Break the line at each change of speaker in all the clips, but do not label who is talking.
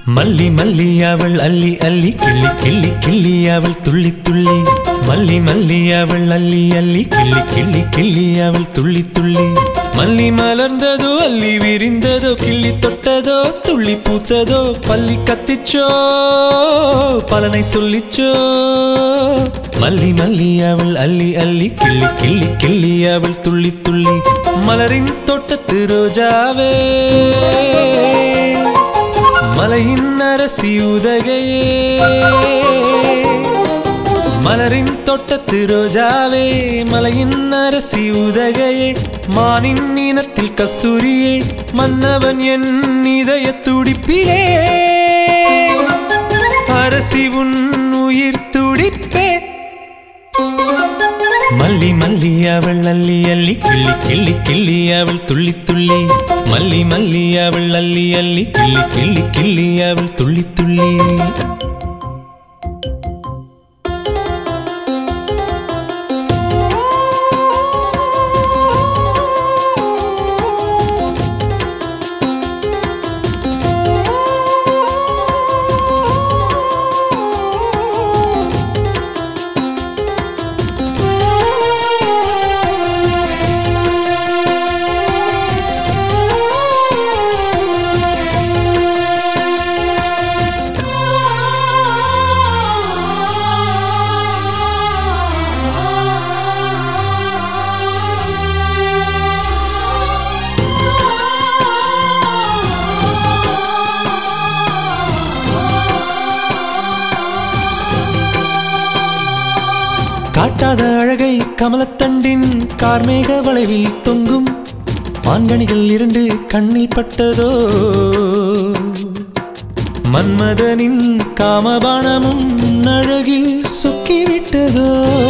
மல்லி மல்லி அவள் அள்ளி அள்ளி கிள்ளி கிள்ளி கிள்ளி அவள் துள்ளி துள்ளி மல்லி மல்லி அவள் அள்ளி அள்ளி கிள்ளி கிள்ளி கிள்ளி அவள் துள்ளி துள்ளி மல்லி மலர்ந்ததோ அள்ளி விரிந்ததோ கிள்ளி தொட்டதோ துள்ளி பூத்ததோ பள்ளி கத்திச்சோ பலனை சொல்லிச்சோ மல்லி மல்லி அவள் அள்ளி அள்ளி கிள்ளி கிள்ளி கிள்ளி அவள் துள்ளி துள்ளி மலரின் தோட்டத்து ரோஜாவே மலையின் அரசி உதகையே மலரின் தோட்டத்து ரோஜாவே மலையின் அரசி உதகையே மானின் இனத்தில் கஸ்தூரியே மன்னவன் என் இதய துடிப்பிலே அரசி உன் உயிர் துடிப்பே மல்லி மல்லி அவள் அள்ளி அள்ளி கிள்ளி கிள்ளி கிள்ளி அவள் துள்ளி துள்ளி மல்லி மல்லி அவள் அள்ளி அள்ளி கிள்ளி கிள்ளி கிள்ளி அவள் துள்ளி துள்ளி காட்டாத அழகை கமலத்தண்டின் கார்மேக வளைவில் தொங்கும் மான்கணிகள் இரண்டு கண்ணில் பட்டதோ மன்மதனின் காமபானமும் அழகில் சொக்கிவிட்டதோ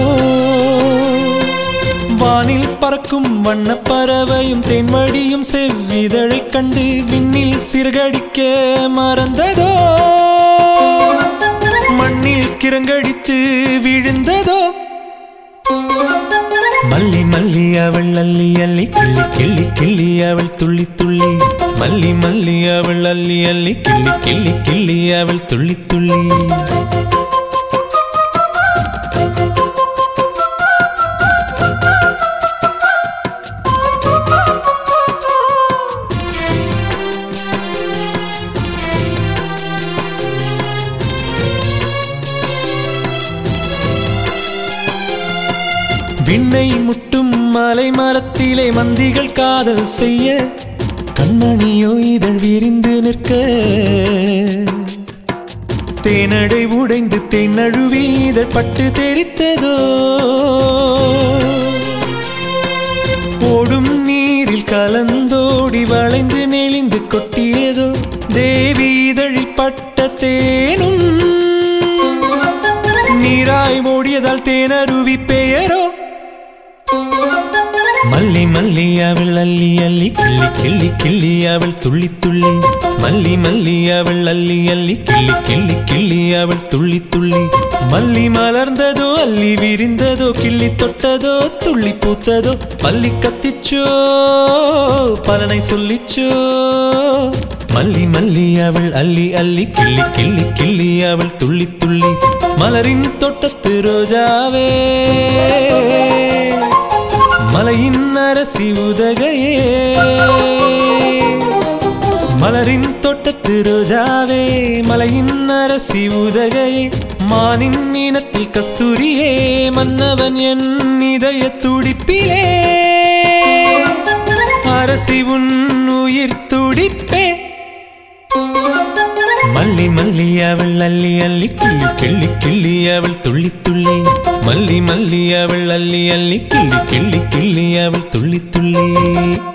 வானில் பறக்கும் வண்ணப் பறவையும் தென்வழியும் செவ்விதழைக் கண்டு விண்ணில் சிறகடிக்க மறந்ததோ மண்ணில் கிறங்கடித்து விழுந்ததோ மல்லி மல்லி அவள் அள்ளி அள்ளி கிள்ளி கிள்ளி கிள்ளி அவள் துள்ளி துள்ளி மல்லி மல்லி அவள் அள்ளி அள்ளி கிள்ளி கிள்ளி கிள்ளி அவள் துள்ளி துள்ளி விண்ணை முட்டும் மலை மரத்திலே மந்திகள் காதல் செய்ய கண்மணியோ இதழ் விரிந்து நிற்க தேனடை உடைந்து தென்னழுவி இதழ் பட்டு தெரித்ததோ ஓடும் நீரில் கலந்தோடி வளைந்து நெளிந்து கொட்டியதோ தேவி இதழில் பட்ட தேனும் நீராய் ஓடியதால் தேனருவி பெயரோ மல்லி மல்லி அவள் அள்ளி அள்ளி கிள்ளி கிள்ளி கிள்ளி அவள் துள்ளி துள்ளி மல்லி மல்லி அவள் அள்ளி அள்ளி கிள்ளி கிள்ளி கிள்ளி அவள் துள்ளி துள்ளி மல்லி மலர்ந்ததோ அள்ளி விரிந்ததோ கிள்ளி தொட்டதோ துள்ளி பூத்ததோ பள்ளி கத்திச்சோ பலனை சொல்லிச்சோ மல்லி மல்லி அவள் அள்ளி அள்ளி கிள்ளி கிள்ளி கிள்ளி அவள் துள்ளி துள்ளி மலரின் தோட்டத்து ரோஜாவே மலையின் அரசி உதகையே மலரின் தோட்டத்து ரோஜாவே மலையின் அரசி உதகையே மானின் இனத்தில் கஸ்தூரியே மன்னவன் என் இதய துடிப்பிலே அரசி உன் உயிர் துடிப்பே மல்லி மல்லி அவள் அள்ளி அள்ளி கிள்ளி கிள்ளி கிள்ளி அவள் துள்ளி துள்ளி மல்லி மல்லி அவள் அள்ளி அள்ளி கிள்ளி கிள்ளி கிள்ளி அவள் துள்ளி துள்ளி